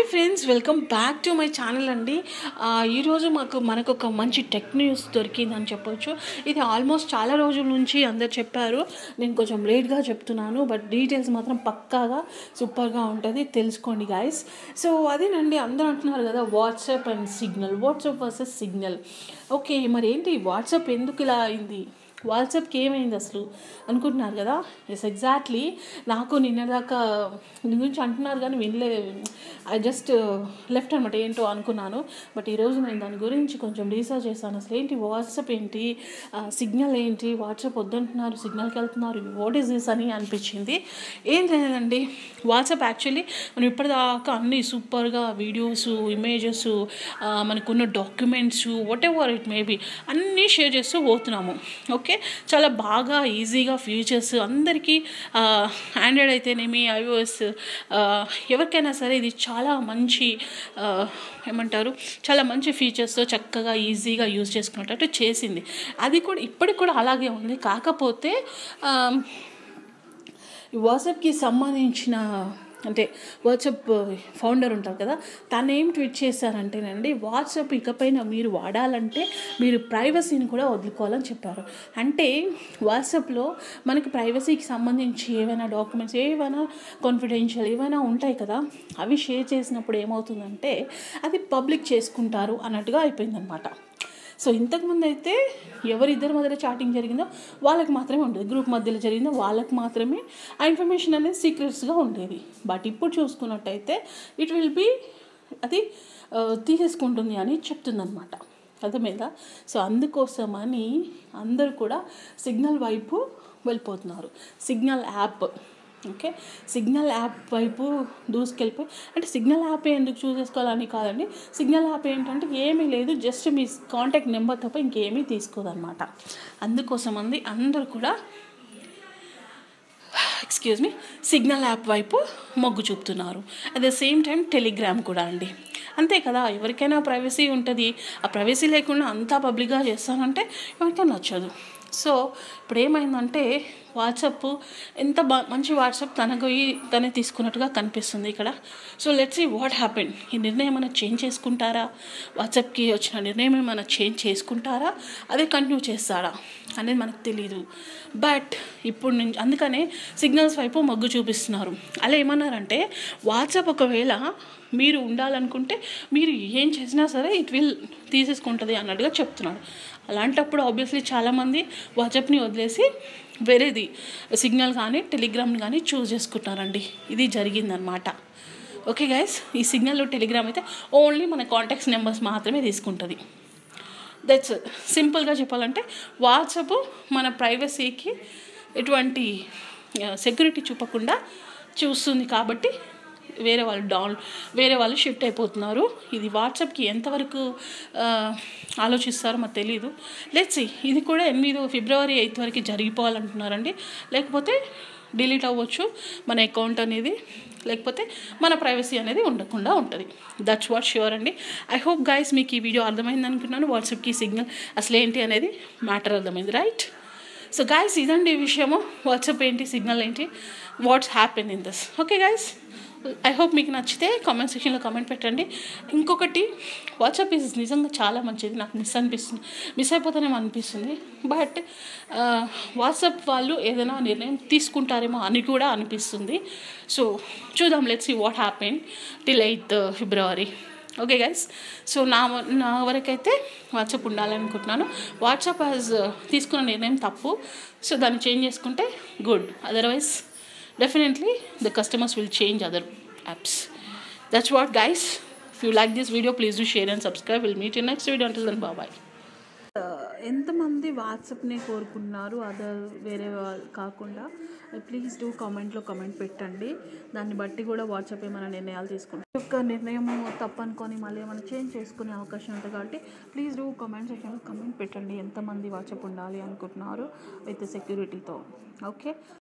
friends welcome back to my channel అండి ఆ, ఈరోజు మాకు మనకు ఒక మంచి టెక్ న్యూస్ దొరికిందని చెప్పొచ్చు ఇది ఆల్మోస్ట్ చాలా రోజుల నుంచి అందరు చెప్పారు నేను కొంచెం లేట్గా చెప్తున్నాను బట్ డీటెయిల్స్ మాత్రం పక్కాగా సూపర్గా ఉంటుంది తెలుసుకోండి గాయస్ సో అదేనండి అందరూ అంటున్నారు కదా WhatsApp and Signal WhatsApp versus Signal okay మరి ఏంటి వాట్సాప్ ఎందుకు ఇలా అయింది వాట్సాప్కి ఏమైంది అసలు అనుకుంటున్నారు కదా ఎస్ ఎగ్జాక్ట్లీ నాకు నిన్నదాకా దీని గురించి అంటున్నారు కానీ వినలే ఐ జస్ట్ లెఫ్ట్ అనమాట ఏంటో అనుకున్నాను బట్ ఈరోజు నేను దాని గురించి కొంచెం రీసెర్చ్ చేశాను అసలు ఏంటి వాట్సాప్ ఏంటి సిగ్నల్ ఏంటి వాట్సాప్ వద్దంటున్నారు సిగ్నల్కి వెళ్తున్నారు వాట్ ఈస్ దిస్ అని అనిపించింది ఏం లేదండి వాట్సాప్ యాక్చువల్లీ మనం ఇప్పటిదాకా అన్ని సూపర్గా వీడియోస్ ఇమేజెస్ మనకున్న documents whatever it maybe అన్నీ షేర్ చేస్తూ పోతున్నాము ఓకే చాలా బాగా ఈజీగా ఫీచర్స్ అందరికీ ఆండ్రాయిడ్ అయితేనేమి ఐఓఎస్ ఎవరికైనా సరే ఇది చాలా మంచి ఆ, ఏమంటారు చాలా మంచి ఫీచర్స్తో చక్కగా ఈజీగా యూజ్ చేసుకునేటట్టు చేసింది అది కూడా ఇప్పటికి కూడా అలాగే ఉంది కాకపోతే ఆ, ఈ వాట్సాప్కి సంబంధించిన అంటే వాట్సాప్ ఫౌండర్ ఉంటారు కదా తను ఏం ట్వీట్ చేశారంటేనండి వాట్సాప్ ఇకపైన మీరు వాడాలంటే మీరు ప్రైవసీని కూడా వదులుకోవాలని చెప్పారు అంటే వాట్సాప్లో మనకి ప్రైవసీకి సంబంధించి ఏవైనా డాక్యుమెంట్స్ ఏవైనా కాన్ఫిడెన్షియల్ ఏవైనా ఉంటాయి కదా అవి షేర్ చేసినప్పుడు ఏమవుతుందంటే అది పబ్లిక్ చేసుకుంటారు అన్నట్టుగా అయిపోయిందనమాట సో ఇంతకుముందు అయితే ఎవరిద్దరి మధ్యలో చాటింగ్ జరిగిందో వాళ్ళకి మాత్రమే ఉండేది గ్రూప్ మధ్యలో జరిగిందో వాళ్ళకి మాత్రమే ఆ ఇన్ఫర్మేషన్ అనేది సీక్రెట్స్గా ఉండేది బట్ ఇప్పుడు చూసుకున్నట్టయితే ఇట్ విల్ బీ అది ఆ, తీసేసుకుంటుంది అని చెప్తుందన్నమాట అర్థమైందా సో అందుకోసమని అందరూ కూడా సిగ్నల్ వైపు వెళ్ళిపోతున్నారు Signal app okay Signal app వైపు దూసుకెళ్ళిపోయి అంటే సిగ్నల్ యాప్ ఎందుకు చూస్ చేసుకోవాలని కాదండి సిగ్నల్ యాప్ ఏంటంటే ఏమీ లేదు జస్ట్ మీ కాంటాక్ట్ నెంబర్ తప్ప ఇంకేమీ తీసుకోదన్నమాట అందుకోసం అంది అందరూ కూడా ఎక్స్క్యూజ్ మీ సిగ్నల్ యాప్ వైపు మొగ్గు చూపుతున్నారు at the same time Telegram కూడా అండి అంతే కదా ఎవరికైనా ప్రైవసీ ఉంటుంది ఆ ప్రైవసీ లేకుండా అంతా పబ్లిక్గా చేస్తానంటే ఎవరికైనా నచ్చదు సో ఇప్పుడు ఏమైందంటే వాట్సప్ ఎంత బా మంచి వాట్సాప్ తనకు ఈ- తనే తీసుకున్నట్టుగా కనిపిస్తుంది ఇక్కడ so let's see what happen ఈ నిర్ణయం ఏమైనా చేంజ్ చేసుకుంటారా వాట్సాప్కి వచ్చిన నిర్ణయం ఏమైనా చేంజ్ చేసుకుంటారా అదే కంటిన్యూ చేస్తారా అనేది మనకు తెలియదు బట్ ఇప్పుడు నుంచి అందుకనే సిగ్నల్స్ వైపు మొగ్గు చూపిస్తున్నారు అలా ఏమన్నారంటే వాట్సాప్ ఒకవేళ మీరు ఉండాలనుకుంటే మీరు ఏం చేసినా సరే ఇట్ విల్ తీసేసుకుంటుంది అన్నట్టుగా చెప్తున్నాడు అలాంటప్పుడు ఆబ్వియస్లీ చాలామంది వాట్సాప్ని వదిలేసి వేరేది సిగ్నల్ కానీ టెలిగ్రామ్ కానీ చూస్ చేసుకుంటున్నారండి ఇది జరిగిందనమాట ఓకే గైస్ ఈ సిగ్నల్ టెలిగ్రామ్ అయితే ఓన్లీ మన కాంటాక్ట్స్ నెంబర్స్ మాత్రమే తీసుకుంటుంది దట్స్ సింపుల్గా చెప్పాలంటే వాట్సాప్ మన ప్రైవసీకి ఎటువంటి సెక్యూరిటీ చూపకుండా చూస్తుంది కాబట్టి వేరే వాళ్ళు డౌన్ వేరే వాళ్ళు షిఫ్ట్ అయిపోతున్నారు ఇది వాట్సాప్కి ఎంతవరకు ఆ, ఆలోచిస్తారో మాకు తెలియదు లెట్స్ ఇది కూడా ఎనిమిది ఫిబ్రవరి ఎయిత్ వరకు జరిగిపోవాలంటున్నారండి లేకపోతే డిలీట్ అవ్వచ్చు మన అకౌంట్ అనేది లేకపోతే మన ప్రైవసీ అనేది ఉండకుండా ఉంటుంది దట్స్ వాట్ ష్యూర్ అండి ఐ హోప్ గైస్ మీకు ఈ వీడియో అర్థమైంది అనుకున్నాను వాట్సాప్కి సిగ్నల్ అసలు ఏంటి అనేది మ్యాటర్ అర్థమైంది రైట్ సో గాయస్ ఇదండి ఈ విషయము వాట్సాప్ ఏంటి సిగ్నల్ ఏంటి what's happen in this okay guys I hope మీకు నచ్చితే కామెంట్ సెక్షన్లో కామెంట్ పెట్టండి ఇంకొకటి వాట్సాప్ ఇస్ నిజంగా చాలా మంచిది నాకు మిస్ అనిపిస్తుంది మిస్ అయిపోతానేమో అనిపిస్తుంది బట్ వాట్సాప్ వాళ్ళు ఏదైనా నిర్ణయం తీసుకుంటారేమో అని కూడా అనిపిస్తుంది సో చూద్దాం let's see what happen till eighth February okay guys so నా నా వరకైతే వాట్సాప్ ఉండాలనుకుంటున్నాను వాట్సాప్ యాజ్ తీసుకున్న నిర్ణయం తప్పు సో దాన్ని చేంజ్ చేసుకుంటే good otherwise definitely the customers will change other apps that's what guys if you like this video please do share and subscribe will meet in next video until then bye bye ఎంతమంది వాట్సాప్ని కోరుకున్నారు other వేరే వాళ్ళు కాకుండా please do కామెంట్లో comment పెట్టండి దాన్ని బట్టి కూడా వాట్సాప్ ఏమైనా నిర్ణయాలు తీసుకుంటాం యొక్క నిర్ణయం తప్పనుకొని మళ్ళీ ఏమైనా చేంజ్ చేసుకునే అవకాశం ఉంటుంది కాబట్టి ప్లీజ్ డూ కామెంట్ సెక్షన్లో కామెంట్ పెట్టండి ఎంతమంది వాట్సాప్ ఉండాలి అనుకుంటున్నారు విత్ సెక్యూరిటీతో ఓకే